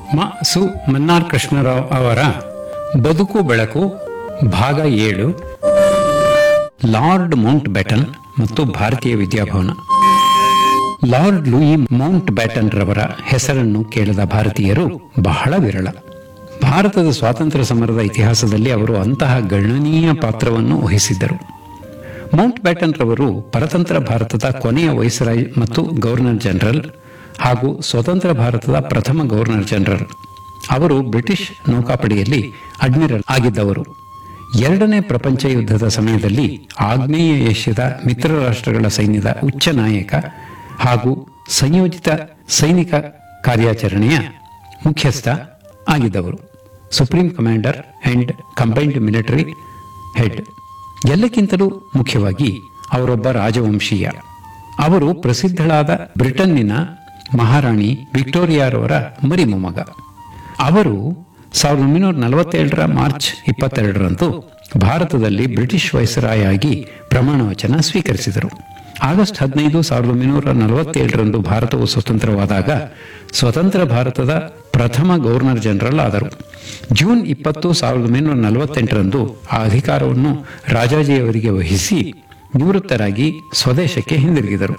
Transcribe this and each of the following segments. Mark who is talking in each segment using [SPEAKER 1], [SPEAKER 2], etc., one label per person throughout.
[SPEAKER 1] ಮ ಸು ಮನ್ನಾರ್ ಕೃಷ್ಣರಾವ್ ಅವರ ಬದುಕು ಬೆಳಕು ಭಾಗ ಏಳು ಲಾರ್ಡ್ ಮೌಂಟ್ ಬ್ಯಾಟನ್ ಮತ್ತು Bharatiya Vidya Bhavan Lord Louis Mountbatten ರವರ ಹೆಸರನ್ನು ಕೇಳದ ಭಾರತೀಯರು ಬಹಳ ವಿರಳ ಭಾರತದ ಸ್ವಾತಂತ್ರ್ಯ ಸಮರದ ಇತಿಹಾಸದಲ್ಲಿ ಅವರು ಅಂತಹ ಗಣನೀಯ ಪಾತ್ರವನ್ನು ವಹಿಸಿದ್ದರು ಮೌಂಟ್ ಬ್ಯಾಟನ್ ರವರು ಪರತಂತ್ರ ಭಾರತದ ಕೊನೆಯ ವೈಸರಾಯ್ ಮತ್ತು ಗವರ್ನರ್ ಜನರಲ್ ಹಾಗೂ ಸ್ವತಂತ್ರ ಭಾರತದ ಪ್ರಥಮ ಗವರ್ನರ್ ಜನರಲ್ ಅವರು ಬ್ರಿಟಿಷ್ ನೌಕಾಪಡೆಯಲ್ಲಿ ಅಡ್ಮಿರಲ್ ಆಗಿದ್ದವರು ಎರಡನೇ ಪ್ರಪಂಚ ಯುದ್ಧದ ಸಮಯದಲ್ಲಿ ಆಗ್ನೇಯ ಏಷ್ಯಾದ ಮಿತ್ರ ರಾಷ್ಟ್ರಗಳ ಸೈನ್ಯದ ಉಚ್ಚ ನಾಯಕ ಹಾಗೂ ಸಂಯೋಜಿತ ಸೈನಿಕ ಕಾರ್ಯಾಚರಣೆಯ ಮುಖ್ಯಸ್ಥ ಆಗಿದ್ದವರು supreme commander and combined military head ಎಲ್ಲಕ್ಕಿಂತಲೂ ಮುಖ್ಯವಾಗಿ ಅವರೊಬ್ಬ ರಾಜವಂಶೀಯ ಅವರು ಪ್ರಸಿದ್ಧಳಾದ ಬ್ರಿಟನ್ನಿನ ಮಹಾರಾಣಿ ವಿಕ್ಟೋರಿಯಾರವರ ಮರಿ ಮೊಮ್ಮಗ ಅವರು ಸಾವಿರದ ಒಂಬೈನೂರ ನಲವತ್ತೇಳರ ಮಾರ್ಚ್ ಇಪ್ಪತ್ತೆರಡರಂದು ಭಾರತದಲ್ಲಿ ಬ್ರಿಟಿಷ್ ವೈಸರಾಯ್ ಆಗಿ ಪ್ರಮಾಣ ವಚನ ಸ್ವೀಕರಿಸಿದರು ಆಗಸ್ಟ್ ಹದಿನೈದು ಸಾವಿರದ ಒಂಬೈನೂರ ನಲವತ್ತೇಳರಂದು ಭಾರತವು ಸ್ವತಂತ್ರವಾದಾಗ ಸ್ವತಂತ್ರ ಭಾರತದ ಪ್ರಥಮ ಗವರ್ನರ್ ಜನರಲ್ ಆದರು ಜೂನ್ ಇಪ್ಪತ್ತು ಸಾವಿರದ ಒಂಬೈನೂರ ನಲವತ್ತೆಂಟರಂದು ಆ ಅಧಿಕಾರವನ್ನು ರಾಜಾಜಿಯವರಿಗೆ ವಹಿಸಿ ನಿವೃತ್ತರಾಗಿ ಸ್ವದೇಶಕ್ಕೆ ಹಿಂದಿರುಗಿದರು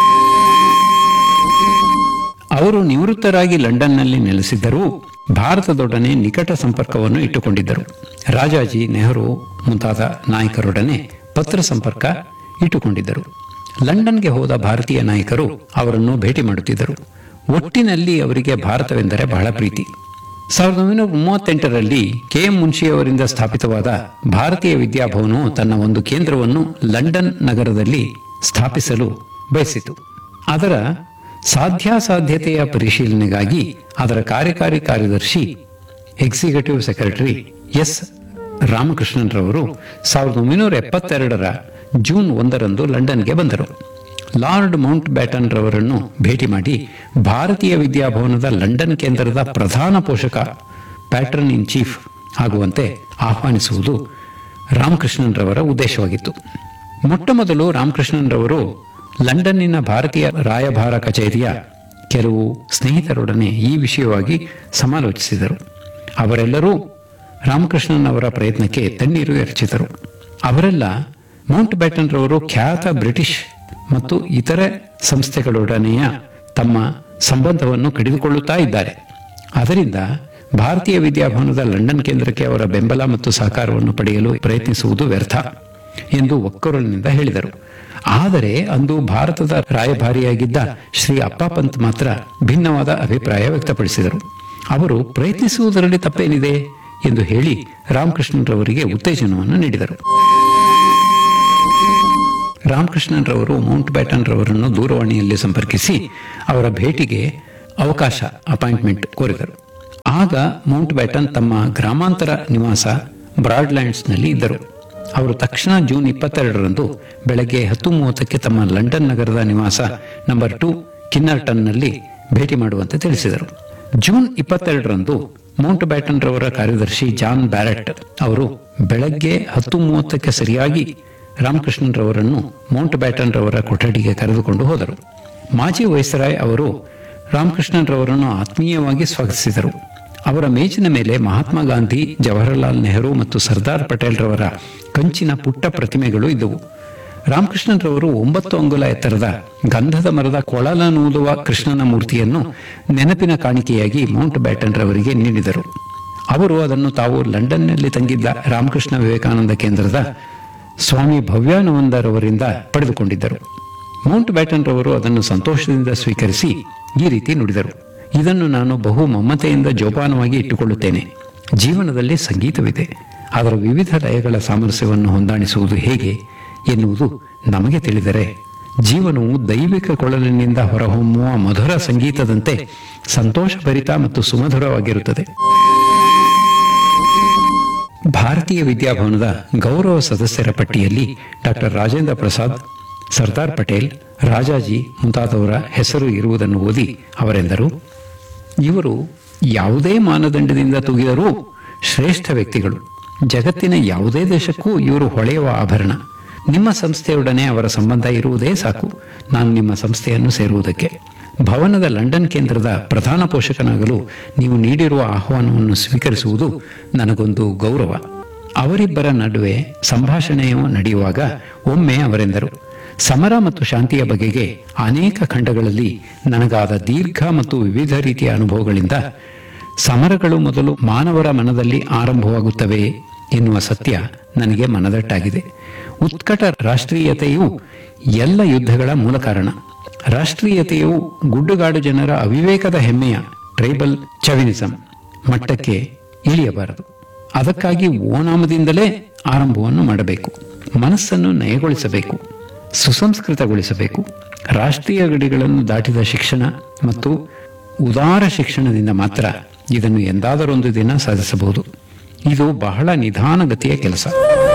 [SPEAKER 1] ಅವರು ನಿವೃತ್ತರಾಗಿ ಲಂಡನ್ನಲ್ಲಿ ನೆಲೆಸಿದ್ದರೂ ಭಾರತದೊಡನೆ ನಿಕಟ ಸಂಪರ್ಕವನ್ನು ಇಟ್ಟುಕೊಂಡಿದ್ದರು ರಾಜಾಜಿ ನೆಹರು ಮುಂತಾದ ನಾಯಕರೊಡನೆ ಪತ್ರ ಸಂಪರ್ಕ ಇಟ್ಟುಕೊಂಡಿದ್ದರು ಲಂಡನ್ಗೆ ಹೋದ ಭಾರತೀಯ ನಾಯಕರು ಅವರನ್ನು ಭೇಟಿ ಮಾಡುತ್ತಿದ್ದರು ಒಟ್ಟಿನಲ್ಲಿ ಅವರಿಗೆ ಭಾರತವೆಂದರೆ ಬಹಳ ಪ್ರೀತಿ ಸಾವಿರದ ಒಂಬೈನೂರ ಮೂವತ್ತೆಂಟರಲ್ಲಿ ಕೆ ಎಂ ಮುನ್ಷಿಯವರಿಂದ ಸ್ಥಾಪಿತವಾದ ಭಾರತೀಯ ವಿದ್ಯಾಭವನವು ತನ್ನ ಒಂದು ಕೇಂದ್ರವನ್ನು ಲಂಡನ್ ನಗರದಲ್ಲಿ ಸ್ಥಾಪಿಸಲು ಬಯಸಿತು ಅದರ ಸಾಧ್ಯಾಸಾಧ್ಯತೆಯ ಪರಿಶೀಲನೆಗಾಗಿ ಅದರ ಕಾರ್ಯಕಾರಿ ಕಾರ್ಯದರ್ಶಿ ಎಕ್ಸಿಕ್ಯೂಟಿವ್ ಸೆಕ್ರೆಟರಿ ಎಸ್ ರಾಮಕೃಷ್ಣನ್ ರವರು ಸಾವಿರದ ಒಂಬೈನೂರ ಎಪ್ಪತ್ತೆರಡರ ಜೂನ್ ಒಂದರಂದು ಲಂಡನ್ಗೆ ಬಂದರು ಲಾರ್ಡ್ ಮೌಂಟ್ ಬ್ಯಾಟನ್ ರವರನ್ನು ಭೇಟಿ ಮಾಡಿ ಭಾರತೀಯ ವಿದ್ಯಾಭವನದ ಲಂಡನ್ ಕೇಂದ್ರದ ಪ್ರಧಾನ ಪೋಷಕ ಪ್ಯಾಟ್ರನ್ ಇನ್ ಚೀಫ್ ಆಗುವಂತೆ ಆಹ್ವಾನಿಸುವುದು ರಾಮಕೃಷ್ಣನ್ ರವರ ಉದ್ದೇಶವಾಗಿತ್ತು ಮೊಟ್ಟಮೊದಲು ರಾಮಕೃಷ್ಣನ್ ರವರು ಲಂಡನ್ನಿನ ಭಾರತೀಯ ರಾಯಭಾರ ಕಚೇರಿಯ ಕೆಲವು ಸ್ನೇಹಿತರೊಡನೆ ಈ ವಿಷಯವಾಗಿ ಸಮಾಲೋಚಿಸಿದರು ಅವರೆಲ್ಲರೂ ರಾಮಕೃಷ್ಣನ್ ಅವರ ಪ್ರಯತ್ನಕ್ಕೆ ತಣ್ಣೀರು ಎರಚಿದರು ಅವರೆಲ್ಲ ಮೌಂಟ್ ಬ್ಯಾಟನ್ ರವರು ಖ್ಯಾತ ಬ್ರಿಟಿಷ್ ಮತ್ತು ಇತರೆ ಸಂಸ್ಥೆಗಳೊಡನೆಯ ತಮ್ಮ ಸಂಬಂಧವನ್ನು ಕಡಿದುಕೊಳ್ಳುತ್ತಾ ಇದ್ದಾರೆ ಅದರಿಂದ ಭಾರತೀಯ ವಿದ್ಯಾಭವನದ ಲಂಡನ್ ಕೇಂದ್ರಕ್ಕೆ ಅವರ ಬೆಂಬಲ ಮತ್ತು ಸಹಕಾರವನ್ನು ಪಡೆಯಲು ಪ್ರಯತ್ನಿಸುವುದು ವ್ಯರ್ಥ ಎಂದು ಒಕ್ಕೊರಲಿನಿಂದ ಹೇಳಿದರು ಆದರೆ ಅಂದು ಭಾರತದ ರಾಯಭಾರಿಯಾಗಿದ್ದ ಶ್ರೀ ಅಪ್ಪ ಪಂತ್ ಮಾತ್ರ ಭಿನ್ನವಾದ ಅಭಿಪ್ರಾಯ ವ್ಯಕ್ತಪಡಿಸಿದರು ಅವರು ಪ್ರಯತ್ನಿಸುವುದರಲ್ಲಿ ತಪ್ಪೇನಿದೆ ಎಂದು ಹೇಳಿ ರಾಮಕೃಷ್ಣನ್ರವರಿಗೆ ಉತ್ತೇಜನವನ್ನು ನೀಡಿದರು ರಾಮಕೃಷ್ಣನ್ ರವರು ಮೌಂಟ್ ಬ್ಯಾಟನ್ ರವರನ್ನು ದೂರವಾಣಿಯಲ್ಲಿ ಸಂಪರ್ಕಿಸಿ ಅವರ ಭೇಟಿಗೆ ಅವಕಾಶ ಅಪಾಯಿಂಟ್ಮೆಂಟ್ ಕೋರಿದರು ಆಗ ಮೌಂಟ್ ಬ್ಯಾಟನ್ ತಮ್ಮ ಗ್ರಾಮಾಂತರ ನಿವಾಸ ಬ್ರಾಡ್ಲ್ಯಾಂಡ್ಸ್ನಲ್ಲಿ ಇದ್ದರು ಅವರು ತಕ್ಷಣ ಜೂನ್ ಇಪ್ಪತ್ತೆರಡರಂದು ಬೆಳಗ್ಗೆ ಹತ್ತು ಮೂವತ್ತಕ್ಕೆ ತಮ್ಮ ಲಂಡನ್ ನಗರದ ನಿವಾಸ ನಂಬರ್ ಟು ಕಿನ್ನರ್ಟನ್ನಲ್ಲಿ ಭೇಟಿ ಮಾಡುವಂತೆ ತಿಳಿಸಿದರು ಜೂನ್ ಇಪ್ಪತ್ತೆರಡರಂದು ಮೌಂಟ್ ಬ್ಯಾಟನ್ ರವರ ಕಾರ್ಯದರ್ಶಿ ಜಾನ್ ಬ್ಯಾರೆಟ್ ಅವರು ಬೆಳಗ್ಗೆ ಹತ್ತು ಮೂವತ್ತಕ್ಕೆ ಸರಿಯಾಗಿ ರಾಮಕೃಷ್ಣನ್ ರವರನ್ನು ಮೌಂಟ್ ಬ್ಯಾಟನ್ ರವರ ಕೊಠಡಿಗೆ ಕರೆದುಕೊಂಡು ಹೋದರು ಮಾಜಿ ವೈಸರಾಯ್ ಅವರು ರಾಮಕೃಷ್ಣನ್ ರವರನ್ನು ಆತ್ಮೀಯವಾಗಿ ಸ್ವಾಗತಿಸಿದರು ಅವರ ಮೇಜಿನ ಮೇಲೆ ಮಹಾತ್ಮ ಗಾಂಧಿ ಜವಾಹರಲಾಲ್ ನೆಹರು ಮತ್ತು ಸರ್ದಾರ್ ಪಟೇಲ್ ರವರ ಕಂಚಿನ ಪುಟ್ಟ ಪ್ರತಿಮೆಗಳು ಇದ್ದವು ರಾಮಕೃಷ್ಣನ್ ರವರು ಒಂಬತ್ತು ಅಂಗುಲ ಎತ್ತರದ ಗಂಧದ ಮರದ ಕೊಳಲನೂದುವ ಕೃಷ್ಣನ ಮೂರ್ತಿಯನ್ನು ನೆನಪಿನ ಕಾಣಿಕೆಯಾಗಿ ಮೌಂಟ್ ಬ್ಯಾಟನ್ ರವರಿಗೆ ನೀಡಿದರು ಅವರು ಅದನ್ನು ತಾವು ಲಂಡನ್ನಲ್ಲಿ ತಂಗಿದ್ದ ರಾಮಕೃಷ್ಣ ವಿವೇಕಾನಂದ ಕೇಂದ್ರದ ಸ್ವಾಮಿ ಭವ್ಯಾನಂದರವರಿಂದ ಪಡೆದುಕೊಂಡಿದ್ದರು ಮೌಂಟ್ ಬ್ಯಾಟನ್ ರವರು ಅದನ್ನು ಸಂತೋಷದಿಂದ ಸ್ವೀಕರಿಸಿ ಈ ರೀತಿ ನುಡಿದರು ಇದನ್ನು ನಾನು ಬಹು ಮಮತೆಯಿಂದ ಜೋಪಾನವಾಗಿ ಇಟ್ಟುಕೊಳ್ಳುತ್ತೇನೆ ಜೀವನದಲ್ಲಿ ಸಂಗೀತವಿದೆ ಅದರ ವಿವಿಧ ಲಯಗಳ ಸಾಮರಸ್ಯವನ್ನು ಹೊಂದಾಣಿಸುವುದು ಹೇಗೆ ಎನ್ನುವುದು ನಮಗೆ ತಿಳಿದರೆ ಜೀವನವು ದೈವಿಕ ಕೊಳಲಿನಿಂದ ಹೊರಹೊಮ್ಮುವ ಮಧುರ ಸಂಗೀತದಂತೆ ಸಂತೋಷಭರಿತ ಮತ್ತು ಸುಮಧುರವಾಗಿರುತ್ತದೆ ಭಾರತೀಯ ವಿದ್ಯಾಭವನದ ಗೌರವ ಸದಸ್ಯರ ಪಟ್ಟಿಯಲ್ಲಿ ಡಾಕ್ಟರ್ ರಾಜೇಂದ್ರ ಪ್ರಸಾದ್ ಸರ್ದಾರ್ ಪಟೇಲ್ ರಾಜಾಜಿ ಮುಂತಾದವರ ಹೆಸರು ಇರುವುದನ್ನು ಓದಿ ಅವರೆಂದರು ಇವರು ಯಾವುದೇ ಮಾನದಂಡದಿಂದ ತೂಗಿದರೂ ಶ್ರೇಷ್ಠ ವ್ಯಕ್ತಿಗಳು ಜಗತ್ತಿನ ಯಾವುದೇ ದೇಶಕ್ಕೂ ಇವರು ಹೊಳೆಯುವ ಆಭರಣ ನಿಮ್ಮ ಸಂಸ್ಥೆಯೊಡನೆ ಅವರ ಸಂಬಂಧ ಇರುವುದೇ ಸಾಕು ನಾನು ನಿಮ್ಮ ಸಂಸ್ಥೆಯನ್ನು ಸೇರುವುದಕ್ಕೆ ಭವನದ ಲಂಡನ್ ಕೇಂದ್ರದ ಪ್ರಧಾನ ಪೋಷಕನಾಗಲು ನೀವು ನೀಡಿರುವ ಆಹ್ವಾನವನ್ನು ಸ್ವೀಕರಿಸುವುದು ನನಗೊಂದು ಗೌರವ ಅವರಿಬ್ಬರ ನಡುವೆ ಸಂಭಾಷಣೆಯು ನಡೆಯುವಾಗ ಒಮ್ಮೆ ಅವರೆಂದರು ಸಮರ ಮತ್ತು ಶಾಂತಿಯ ಬಗೆಗೆ ಅನೇಕ ಖಂಡಗಳಲ್ಲಿ ನನಗಾದ ದೀರ್ಘ ಮತ್ತು ವಿವಿಧ ರೀತಿಯ ಅನುಭವಗಳಿಂದ ಸಮರಗಳು ಮೊದಲು ಮಾನವರ ಮನದಲ್ಲಿ ಆರಂಭವಾಗುತ್ತವೆ ಎನ್ನುವ ಸತ್ಯ ನನಗೆ ಮನದಟ್ಟಾಗಿದೆ ಉತ್ಕಟ ರಾಷ್ಟ್ರೀಯತೆಯು ಎಲ್ಲ ಯುದ್ಧಗಳ ಮೂಲ ಕಾರಣ ರಾಷ್ಟ್ರೀಯತೆಯು ಗುಡ್ಡುಗಾಡು ಜನರ ಅವಿವೇಕದ ಹೆಮ್ಮೆಯ ಟ್ರೈಬಲ್ ಚವಿನಿಸಂ ಮಟ್ಟಕ್ಕೆ ಇಳಿಯಬಾರದು ಅದಕ್ಕಾಗಿ ಓನಾಮದಿಂದಲೇ ಆರಂಭವನ್ನು ಮಾಡಬೇಕು ಮನಸ್ಸನ್ನು ನಯಗೊಳಿಸಬೇಕು ಸುಸಂಸ್ಕೃತಗೊಳಿಸಬೇಕು ರಾಷ್ಟ್ರೀಯ ಗಡಿಗಳನ್ನು ದಾಟಿದ ಶಿಕ್ಷಣ ಮತ್ತು ಉದಾರ ಶಿಕ್ಷಣದಿಂದ ಮಾತ್ರ ಇದನ್ನು ಎಂದಾದರೊಂದು ದಿನ ಸಾಧಿಸಬಹುದು ಇದು ಬಹಳ ನಿಧಾನಗತಿಯ ಕೆಲಸ